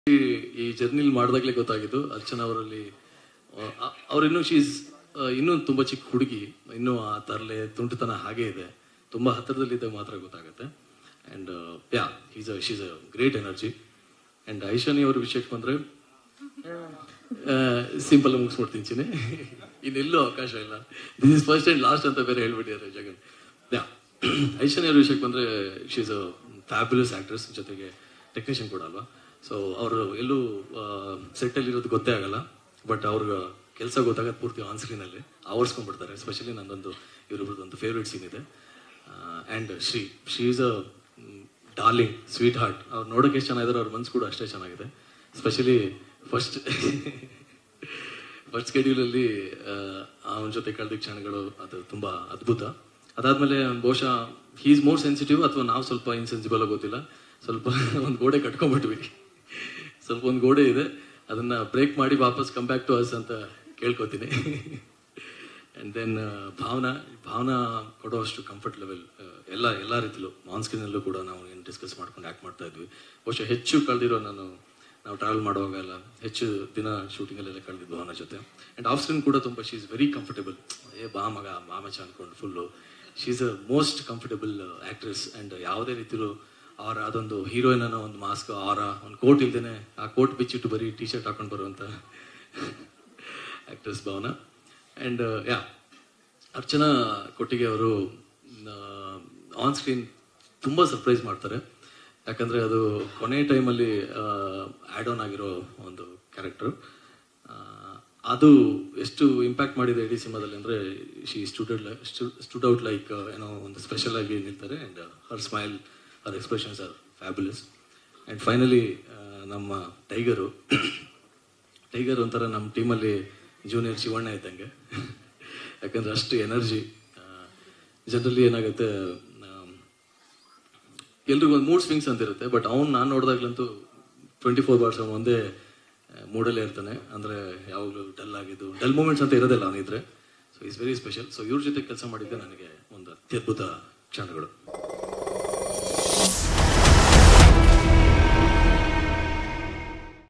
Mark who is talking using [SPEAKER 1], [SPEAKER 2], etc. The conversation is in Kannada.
[SPEAKER 1] ಈ- ಈ ಜರ್ನಿಲಿ ಮಾಡಿದಾಗಲೇ ಗೊತ್ತಾಗಿದ್ದು ಅರ್ಚನಾ ಅವರಲ್ಲಿ ಅವ್ರಿನ್ನೂ ಶೀಸ್ ಇನ್ನೂ ತುಂಬ ಚಿಕ್ಕ ಹುಡುಗಿ ಇನ್ನೂ ಆ ತರಲೆ ತುಂಟತನ ಹಾಗೇ ಇದೆ ತುಂಬ ಹತ್ತಿರದಲ್ಲಿದ್ದಾಗ ಮಾತ್ರ ಗೊತ್ತಾಗುತ್ತೆ and ya is a she's a great energy and Aishani ಅವ್ರ ವಿಷಯಕ್ಕೆ ಬಂದರೆ ಸಿಂಪಲ್ ಮುಗಿಸ್ಬಿಡ್ತೀನಿ ಚಿನಿ ಇನ್ನೆಲ್ಲೂ ಅವಕಾಶ ಇಲ್ಲ this is first and last ಅಂತ ಬೇರೆ ಹೇಳ್ಬಿಟ್ಟಿದ್ದಾರೆ ಜಗನ್ ಯಾ ಐಶಾನಿ ಅವ್ರ ವಿಷಯಕ್ಕೆ ಬಂದರೆ ಶೀಸ್ ಅ ಫ್ಯಾಬ್ಯುಲಸ್ ಆ್ಯಕ್ಟ್ರೆಸ್ ಜೊತೆಗೆ ಟೆಕ್ನಿಷಿಯನ್ ಕೂಡ ಅಲ್ವಾ ಸೊ ಅವರು ಎಲ್ಲೂ ಸೆಟ್ಟಲ್ಲಿ ಇರೋದು ಗೊತ್ತೇ ಆಗಲ್ಲ ಬಟ್ ಅವ್ರಿಗೆ ಕೆಲಸ ಗೊತ್ತಾಗೋದು ಪೂರ್ತಿ ಆನ್ ಸ್ಕ್ರೀನಲ್ಲಿ ಆವರ್ಸ್ಕೊಂಡ್ಬಿಡ್ತಾರೆ ಎಸ್ಪೆಷಲಿ ನಂದೊಂದು ಇವರಿಬ್ರದ್ದೊಂದು ಫೇವ್ರೆಟ್ ಸೀನ್ ಇದೆ and Shri she is a darling sweetheart ಅವ್ರು ನೋಡೋಕೆ ಎಷ್ಟು ಚೆನ್ನಾಗಿದ್ದಾರೆ ಅವ್ರ ಮನ್ಸು ಕೂಡ ಅಷ್ಟೇ ಚೆನ್ನಾಗಿದೆ ಸ್ಪೆಷಲಿ ಫಸ್ಟ್ ಫಸ್ಟ್ ಸ್ಕೆಡ್ಯೂಲಲ್ಲಿ ಅವನ ಜೊತೆ ಕಳೆದ ಕ್ಷಣಗಳು ಅದು ತುಂಬ ಅದ್ಭುತ ಅದಾದ್ಮೇಲೆ ಬಹುಶಃ ಈಸ್ ಮೋರ್ ಸೆನ್ಸಿಟಿವ್ ಅಥವಾ ನಾವು ಸ್ವಲ್ಪ ಇನ್ಸೆನ್ಸಿಬಲ್ ಗೊತ್ತಿಲ್ಲ ಸ್ವಲ್ಪ ಒಂದು ಗೋಡೆ ಕಟ್ಕೊಂಡ್ಬಿಟ್ವಿ ಸ್ವಲ್ಪ ಒಂದು ಗೋಡೆ ಇದೆ ಅದನ್ನ ಬ್ರೇಕ್ ಮಾಡಿ ವಾಪಸ್ ಕಮ್ ಬ್ಯಾಕ್ ಟು ಅಸ್ ಅಂತ ಕೇಳ್ಕೊತೀನಿ ಆ್ಯಂಡ್ ದೆನ್ ಭಾವನಾ ಭಾವನಾ ಕೊಡೋಷ್ಟು ಕಂಫರ್ಟ್ ಲೆವೆಲ್ ಎಲ್ಲ ಎಲ್ಲ ರೀತಿಲೂ ಆನ್ ಸ್ಕ್ರೀನಲ್ಲೂ ಕೂಡ ನಾವು ಏನು ಡಿಸ್ಕಸ್ ಮಾಡ್ಕೊಂಡು ಆ್ಯಕ್ಟ್ ಮಾಡ್ತಾ ಇದ್ವಿ ಬಹುಶಃ ಹೆಚ್ಚು ಕಳೆದಿರೋ ನಾನು ನಾವು ಟ್ರಾವೆಲ್ ಮಾಡುವಾಗೆಲ್ಲ ಹೆಚ್ಚು ದಿನ ಶೂಟಿಂಗಲ್ಲೆಲ್ಲ ಕಳೆದಿದ್ದು ಭಾವನಾ ಜೊತೆ ಆ್ಯಂಡ್ ಆಫ್ ಸ್ಕ್ರೀನ್ ಕೂಡ ತುಂಬ ಶೀ ಇಸ್ ವೆರಿ ಕಂಫರ್ಟೇಬಲ್ ಏ ಬಾ ಮಗ ಮಾಮಚ ಅಂದ್ಕೊಂಡು full she is a most comfortable actress and ಯಾವುದೇ ರೀತಿಲೂ ಅವರ ಅದೊಂದು ಹೀರೋಯಿನ್ ಅನ್ನೋ ಒಂದು ಮಾಸ್ಕ್ ಅವರ ಒಂದು ಕೋಟ್ ಇಲ್ದೇನೆ ಆ ಕೋಟ್ ಬಿಚ್ಚಿಟ್ಟು ಬರೀ ಟಿ ಶರ್ಟ್ ಹಾಕೊಂಡು ಬರುವಂಥ actress Bhavana and ya Archana Kottige ಅವರು ಆನ್ ಸ್ಕ್ರೀನ್ ತುಂಬ ಸರ್ಪ್ರೈಸ್ ಮಾಡ್ತಾರೆ ಯಾಕಂದರೆ ಅದು ಕೊನೆ ಟೈಮಲ್ಲಿ ಆ್ಯಡ್ ಆನ್ ಆಗಿರೋ ಒಂದು ಕ್ಯಾರೆಕ್ಟರ್ ಅದು ಎಷ್ಟು ಇಂಪ್ಯಾಕ್ಟ್ ಮಾಡಿದೆ ಇಡೀ ಸಿನಿಮಾದಲ್ಲಿ ಅಂದರೆ she student stood out like ಏನೋ ಒಂದು ಸ್ಪೆಷಲ್ ಆಗಿ ನಿಲ್ತಾರೆ and her smile her expressions are fabulous and finally ನಮ್ಮ ಟೈಗರು ಟೈಗರ್ ಒಂಥರ ನಮ್ಮ ಟೀಮಲ್ಲಿ ಜೂನಿಯರ್ ಶಿವಣ್ಣ ಇದ್ದಂಗೆ ಯಾಕಂದ್ರೆ ಅಷ್ಟು ಎನರ್ಜಿ ಜನರಲಿ ಏನಾಗುತ್ತೆ ಎಲ್ರಿಗೂ ಒಂದು ಮೂಡ್ ಸ್ವಿಂಗ್ಸ್ ಅಂತ ಇರುತ್ತೆ ಬಟ್ ಅವ್ನು ನಾನು ನೋಡಿದಾಗ್ಲಂತೂ ಟ್ವೆಂಟಿ ಫೋರ್ ಬಾರ್ಸ್ ಅವ್ನು ಒಂದೇ ಮೂಡಲ್ಲೇ ಇರ್ತಾನೆ ಅಂದರೆ ಯಾವಾಗಲೂ ಡಲ್ ಆಗಿದ್ದು ಡಲ್ ಮೂಮೆಂಟ್ಸ್ ಅಂತ ಇರೋದಿಲ್ಲ ಅವನಿದ್ರೆ so is very special so ಇವ್ರ ಜೊತೆ ಕೆಲಸ ಮಾಡಿದ್ದೆ ನನಗೆ ಒಂದು ಅತ್ಯದ್ಭುತ ಕ್ಷಣಗಳು